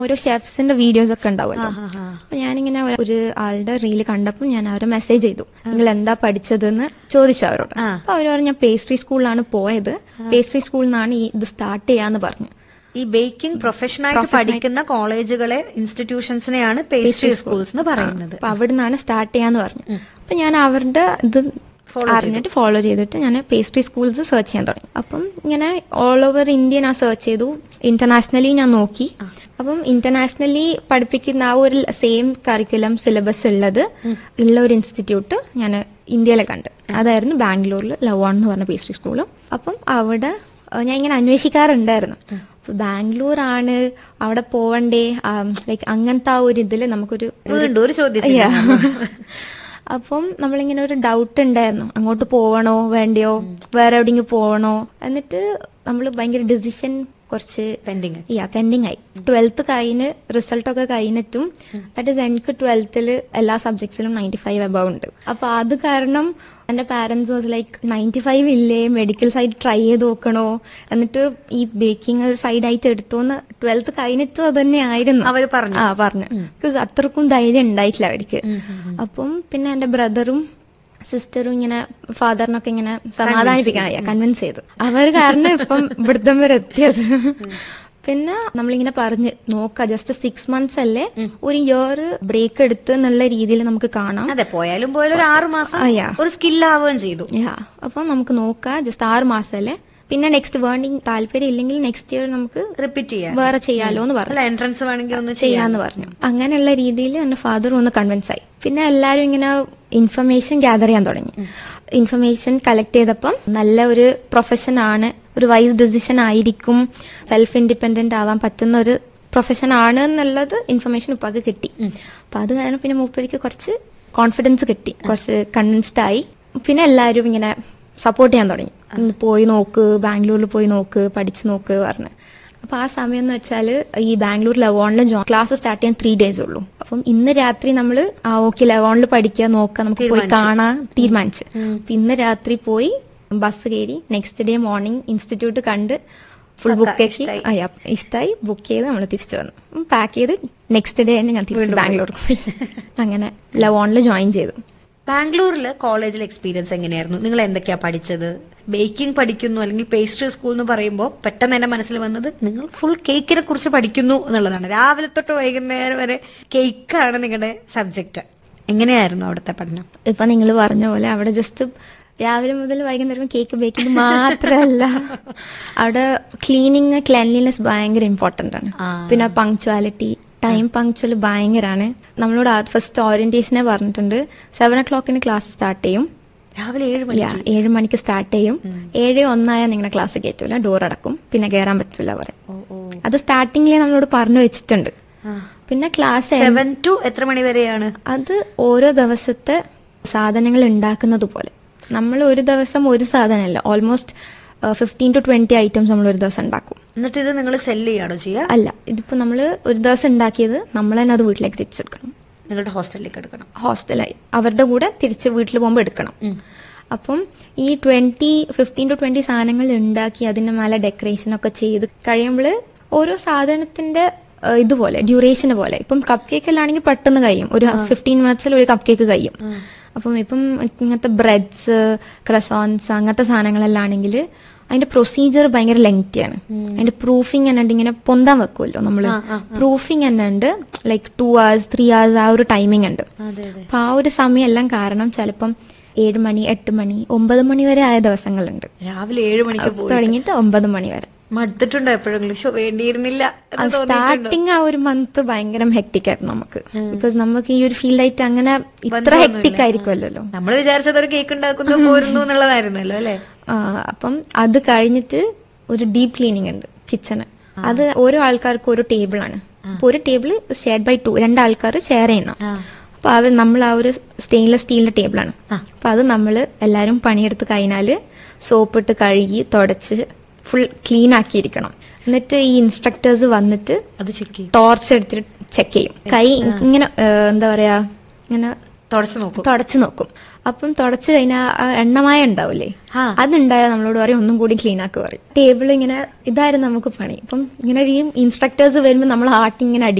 ഓരോ ഷെഫ്സിന്റെ വീഡിയോസ് ഒക്കെ ഉണ്ടാവുമല്ലോ അപ്പൊ ഞാനിങ്ങനെ ഒരു ആളുടെ റീല് കണ്ടപ്പോൾ ഞാൻ അവരെ മെസ്സേജ് ചെയ്തു നിങ്ങൾ എന്താ പഠിച്ചതെന്ന് ചോദിച്ചു അവരോട് അപ്പൊ അവർ പറഞ്ഞു ഞാൻ പേസ്ട്രി സ്കൂളിലാണ് പോയത് പേസ്ട്രി സ്കൂളിൽ നിന്നാണ് ഈ ഇത് സ്റ്റാർട്ട് ചെയ്യാന്ന് പറഞ്ഞു ഈ ബേക്കിംഗ് പ്രൊഫഷനായിട്ട് പഠിക്കുന്ന കോളേജുകളെ ഇൻസ്റ്റിറ്റ്യൂഷൻസിനെയാണ് പേസ്ട്രി സ്കൂൾസ് എന്ന് പറയുന്നത് അപ്പൊ അവിടെ നിന്നാണ് സ്റ്റാർട്ട് ചെയ്യാന്ന് പറഞ്ഞു അപ്പൊ ഞാൻ അവരുടെ ഇത് അറിഞ്ഞിട്ട് ഫോളോ ചെയ്തിട്ട് ഞാൻ പേസ്ട്രി സ്കൂൾസ് സെർച്ച് ചെയ്യാൻ തുടങ്ങി അപ്പം ഇങ്ങനെ ഓൾ ഓവർ ഇന്ത്യ ഞാൻ സെർച്ച് ചെയ്തു ഇന്റർനാഷണലി ഞാൻ നോക്കി അപ്പം ഇന്റർനാഷണലി പഠിപ്പിക്കുന്ന ആ ഒരു സെയിം കരിക്കുലം സിലബസ് ഉള്ളത് ഉള്ള ഒരു ഇൻസ്റ്റിറ്റ്യൂട്ട് ഞാൻ ഇന്ത്യയിലെ കണ്ട് അതായിരുന്നു ബാംഗ്ലൂരിൽ ലവോൺ എന്ന് പറഞ്ഞ പേസ്ട്രി സ്കൂള് അപ്പം അവിടെ അഹ് ഞാൻ ഇങ്ങനെ അന്വേഷിക്കാറുണ്ടായിരുന്നു അപ്പൊ ബാംഗ്ലൂർ ആണ് അവിടെ പോവണ്ടേ ലൈക്ക് അങ്ങനത്തെ ആ ഒരു ഇതില് നമുക്കൊരു വീണ്ടും ഒരു ചോദ്യം Yeah. അപ്പം നമ്മളിങ്ങനെ ഒരു ഡൗട്ട് ഉണ്ടായിരുന്നു അങ്ങോട്ട് പോവണോ വേണ്ടയോ വേറെ എവിടെയെങ്കിലും പോവണോ എന്നിട്ട് നമ്മൾ ഭയങ്കര ഡിസിഷൻ കുറച്ച് പെൻഡിങ് യാ പെൻഡിങ് ആയി ട്വൽത്ത് കഴിഞ്ഞ് റിസൾട്ട് ഒക്കെ കഴിഞ്ഞിട്ടും ദാറ്റ് ഇസ് എനിക്ക് ട്വൽത്തിൽ എല്ലാ സബ്ജക്ട്സിലും നയൻറ്റി ഫൈവ് അബവ് ഉണ്ട് അപ്പൊ അത് കാരണം എന്റെ parents was like ninety five ഇല്ലേ മെഡിക്കൽ സൈഡ് ട്രൈ ചെയ്ത് നോക്കണോ എന്നിട്ട് ഈ ബേക്കിംഗ് സൈഡായിട്ട് എടുത്തോന്ന് ട്വൽത്ത് കഴിഞ്ഞിട്ടും അത് തന്നെ ആയിരുന്നു അവര് പറഞ്ഞു ആ പറഞ്ഞു ബിക്കോസ് അത്രക്കും ധൈര്യം ഉണ്ടായിട്ടില്ല അവർക്ക് അപ്പം പിന്നെ എന്റെ ബ്രദറും സിസ്റ്ററും ഇങ്ങനെ ഫാദറിനൊക്കെ ഇങ്ങനെ സമാധാനിപ്പിക്കാൻ കൺവിൻസ് ചെയ്തു അവർ കാരണം ഇപ്പം ഇവിടുത്തെ വരെ എത്തിയത് പിന്നെ നമ്മളിങ്ങനെ പറഞ്ഞ് നോക്ക ജസ്റ്റ് സിക്സ് മന്ത്സ് അല്ലേ ഒരു ഇയർ ബ്രേക്ക് എടുത്ത് എന്നുള്ള രീതിയിൽ നമുക്ക് കാണാം അതെ പോയാലും പോയാലും ഒരു ആറു മാസം ആ, yeah. ഒരു സ്കില്ലാവുകയും ചെയ്തു യാ അപ്പം നമുക്ക് നോക്കാം ജസ്റ്റ് ആറ് മാസമല്ലേ പിന്നെ നെക്സ്റ്റ് വേണ്ടി താല്പര്യം ഇല്ലെങ്കിൽ നെക്സ്റ്റ് ഇയർ നമുക്ക് റിപ്പീറ്റ് ചെയ്യാം വേറെ ചെയ്യാലോ എന്ന് പറഞ്ഞു അല്ല എൻട്രൻസ് വേണമെങ്കിൽ ഒന്ന് ചെയ്യാം ചെയ്യാന്ന് പറഞ്ഞു അങ്ങനെയുള്ള രീതിയിൽ എന്റെ ഫാദർ ഒന്ന് കൺവിൻസ് ആയി പിന്നെ എല്ലാരും ഇങ്ങനെ ഇൻഫർമേഷൻ ഗ്യാദർ ചെയ്യാൻ തുടങ്ങി ഇൻഫർമേഷൻ കളക്ട് ചെയ്തപ്പം നല്ല ഒരു പ്രൊഫഷൻ ആണ് ഒരു വൈസ് ഡിസിഷൻ ആയിരിക്കും സെൽഫ് ഇൻഡിപെൻഡന്റ് ആവാൻ പറ്റുന്ന ഒരു പ്രൊഫഷൻ ആണ് എന്നുള്ളത് ഇൻഫർമേഷൻ ഉപ്പാക്ക് കിട്ടി അപ്പൊ അത് കാരണം പിന്നെ മൂപ്പരിക്ക് കുറച്ച് കോൺഫിഡൻസ് കിട്ടി കുറച്ച് കൺവിൻസ്ഡ് ആയി പിന്നെ എല്ലാവരും ഇങ്ങനെ സപ്പോർട്ട് ചെയ്യാൻ തുടങ്ങി ഉം, പോയി നോക്ക് ബാംഗ്ലൂരിൽ പോയി നോക്ക് പഠിച്ചു നോക്ക് പറഞ്ഞ് അപ്പൊ ആ സമയം എന്ന് വെച്ചാല് ഈ ബാംഗ്ലൂർ ലവോണിൽ ക്ലാസ് സ്റ്റാർട്ട് ചെയ്യാൻ ത്രീ ഡേയ്സ് ഉള്ളൂ അപ്പം ഇന്ന് രാത്രി നമ്മൾ ആ ഓക്കെ ലവോണിൽ പഠിക്കുക നോക്കാം നമുക്ക് പോയി കാണാൻ തീരുമാനിച്ചു അപ്പൊ ഇന്ന് രാത്രി പോയി ബസ് കയറി നെക്സ്റ്റ് ഡേ മോർണിംഗ് ഇൻസ്റ്റിറ്റ്യൂട്ട് കണ്ട് ഫുൾ ബുക്ക് ആക്കി അയ്യാ ഇഷ്ടമായി ബുക്ക് ചെയ്ത് നമ്മൾ തിരിച്ചു വന്നു പാക്ക് ചെയ്ത് നെക്സ്റ്റ് ഡേ തന്നെ ഞാൻ തിരിച്ചു ബാംഗ്ലൂർ പോയി അങ്ങനെ ലവോണിൽ ജോയിൻ ചെയ്തു ബാംഗ്ലൂരിൽ കോളേജിൽ എക്സ്പീരിയൻസ് എങ്ങനെയായിരുന്നു നിങ്ങൾ എന്തൊക്കെയാ പഠിച്ചത് ബേക്കിംഗ് പഠിക്കുന്നു അല്ലെങ്കിൽ പേസ്ട്രി സ്കൂൾ എന്ന് പറയുമ്പോൾ പെട്ടെന്ന് എന്റെ മനസ്സിൽ വന്നത് നിങ്ങൾ ഫുൾ കേക്കിനെ കുറിച്ച് പഠിക്കുന്നു എന്നുള്ളതാണ് രാവിലെ തൊട്ട് വൈകുന്നേരം വരെ കേക്കാണ് നിങ്ങളുടെ സബ്ജക്റ്റ് എങ്ങനെയായിരുന്നു അവിടുത്തെ പഠനം ഇപ്പൊ നിങ്ങൾ പറഞ്ഞ പോലെ അവിടെ ജസ്റ്റ് രാവിലെ മുതൽ വൈകുന്നേരം കേക്ക് ബേക്കിംഗ് മാത്രമല്ല അവിടെ ക്ലീനിങ് ക്ലെൻലിനെസ് ഭയങ്കര ഇമ്പോർട്ടന്റ് ആണ് പിന്നെ പങ്ക്ച്വാലിറ്റി ടൈം പങ്ക്ച്വൽ ഭയങ്കരാണ് നമ്മളോട് ഫസ്റ്റ് ഓറിയന്റേഷനെ പറഞ്ഞിട്ടുണ്ട് സെവൻ ഒ ക്ലോക്കിന് ക്ലാസ് സ്റ്റാർട്ട് ചെയ്യും രാവിലെ ഏഴ് മണി Yeah, ഏഴ് മണിക്ക് സ്റ്റാർട്ട് ചെയ്യും ഏഴ് ഒന്നായ നിങ്ങളുടെ ക്ലാസ് കയറ്റൂല ഡോർ അടക്കും പിന്നെ കയറാൻ പറ്റില്ല പറയും ഓ ഓ അത് സ്റ്റാർട്ടിങ്ങിലെ നമ്മളോട് പറഞ്ഞു വെച്ചിട്ടുണ്ട് പിന്നെ ക്ലാസ് സെവൻ ടു എത്ര മണി വരെയാണ് അത് ഓരോ ദിവസത്തെ സാധനങ്ങൾ ഉണ്ടാക്കുന്നത് പോലെ നമ്മൾ ഒരു ദിവസം ഒരു സാധനമല്ല almost fifteen to twenty items നമ്മൾ ഒരു ദിവസം ഉണ്ടാക്കും എന്നിട്ട് ഇത് നിങ്ങൾ സെല് ചെയ്യാണോ ചെയ്യുക അല്ല ഇതിപ്പോ നമ്മൾ ഒരു ദിവസം ഉണ്ടാക്കിയത് നമ്മൾ തന്നെ അത് വീട്ടിലേക്ക് തിരിച്ചെടുക്കണം നിങ്ങളുടെ ഹോസ്റ്റലിലേക്ക് എടുക്കണം ഹോസ്റ്റലായി അവരുടെ കൂടെ തിരിച്ച് വീട്ടിൽ പോകുമ്പോൾ എടുക്കണം അപ്പം ഈ ട്വന്റി ഫിഫ്റ്റീൻ ടു ട്വന്റി സാധനങ്ങൾ ഉണ്ടാക്കി അതിന്റെ മേലെ ഡെക്കറേഷൻ ഒക്കെ ചെയ്ത് കഴിയുമ്പോൾ ഓരോ സാധനത്തിന്റെ ഏഹ്, ഇതുപോലെ ഡ്യൂറേഷന് പോലെ ഇപ്പം കപ്പ് കേക്കിലാണെങ്കിൽ പെട്ടെന്ന് കഴിയും ഒരു ഫിഫ്റ്റീൻ മിനിറ്റ്സിൽ ഒരു കപ്പ് കേക്ക് കഴിയും അപ്പം ഇപ്പം ഇങ്ങനത്തെ ബ്രെഡ്സ് ക്രസോൺസ് അങ്ങനത്തെ സാധനങ്ങളെല്ലാം ആണെങ്കിൽ അതിന്റെ പ്രൊസീജിയർ ഭയങ്കര ലെങ്തിയാണ് അതിന്റെ പ്രൂഫിങ് തന്നെ ഉണ്ട് ഇങ്ങനെ പൊന്താൻ വെക്കുമല്ലോ നമ്മള് പ്രൂഫിങ് തന്നെ ഉണ്ട് like two hours three hours ആ ഒരു ടൈമിംഗ് ഉണ്ട് അതെ അതെ അപ്പൊ ആ ഒരു സമയം എല്ലാം കാരണം ചിലപ്പം ഏഴ് മണി എട്ട് മണി ഒമ്പത് മണി വരെ ആയ ദിവസങ്ങളുണ്ട് രാവിലെ ഏഴ് മണിക്ക് പോയി തുടങ്ങിയിട്ട് ഒമ്പത് മണി വരെ മടുത്തിട്ടുണ്ടോ എപ്പോഴെങ്കിലും ഷോ വേണ്ടിയിരുന്നില്ല എന്ന് തോന്നിയിട്ടുണ്ടോ? സ്റ്റാർട്ടിങ് ആ ഒരു മന്ത് ഭയങ്കര ഹെക്ടിക് ആയിരുന്നു നമുക്ക് ബിക്കോസ് നമുക്ക് ഈ ഒരു ഫീൽഡായിട്ട് അങ്ങനെ ഇത്ര ഹെക്ടിക് ആയിരിക്കുമല്ലോ നമ്മൾ വിചാരിച്ചത് ഒരു കേക്ക് ഉണ്ടാക്കുന്നു പോരുന്നു എന്നുള്ളതായിരുന്നല്ലോ അല്ലെ ആ, അപ്പം അത് കഴിഞ്ഞിട്ട് ഒരു ഡീപ് ക്ലീനിങ് ഉണ്ട് കിച്ചണ് അത് ഓരോ ആൾക്കാർക്കും ഒരു ടേബിൾ ആണ് അപ്പൊ ഒരു ടേബിൾ ഷെയർ ബൈ ടു രണ്ടാൾക്കാർ ഷെയർ ചെയ്യുന്ന അപ്പൊ അവർ നമ്മൾ ആ ഒരു സ്റ്റെയിൻലെസ് സ്റ്റീലിന്റെ ടേബിളാണ് അപ്പൊ അത് നമ്മൾ എല്ലാരും പണിയെടുത്ത് കഴിഞ്ഞാല് സോപ്പ് ഇട്ട് കഴുകി തുടച്ച് ഫുൾ ക്ലീൻ ആക്കിയിരിക്കണം എന്നിട്ട് ഈ ഇൻസ്ട്രക്ടേഴ്സ് വന്നിട്ട് അത് ചെക്ക് ടോർച്ച് എടുത്തിട്ട് ചെക്ക് ചെയ്യും കൈ ഇങ്ങനെ ഏഹ്, എന്താ പറയാ ഇങ്ങനെ തുടച്ചു നോക്കും തുടച്ചു നോക്കും അപ്പം തുടച്ചു കഴിഞ്ഞാൽ എണ്ണമായ ഉണ്ടാവില്ലേ ആ. അതുണ്ടായാൽ നമ്മളോട് പറയും ഒന്നും കൂടി ക്ലീൻ ആക്കി പറയും ടേബിൾ ഇങ്ങനെ ഇതായിരുന്നു നമുക്ക് പണി അപ്പം ഇങ്ങനെ ഈ ഇൻസ്ട്രക്ടേഴ്സ് വരുമ്പോൾ നമ്മൾ ആട്ടി ഇങ്ങനെ അടി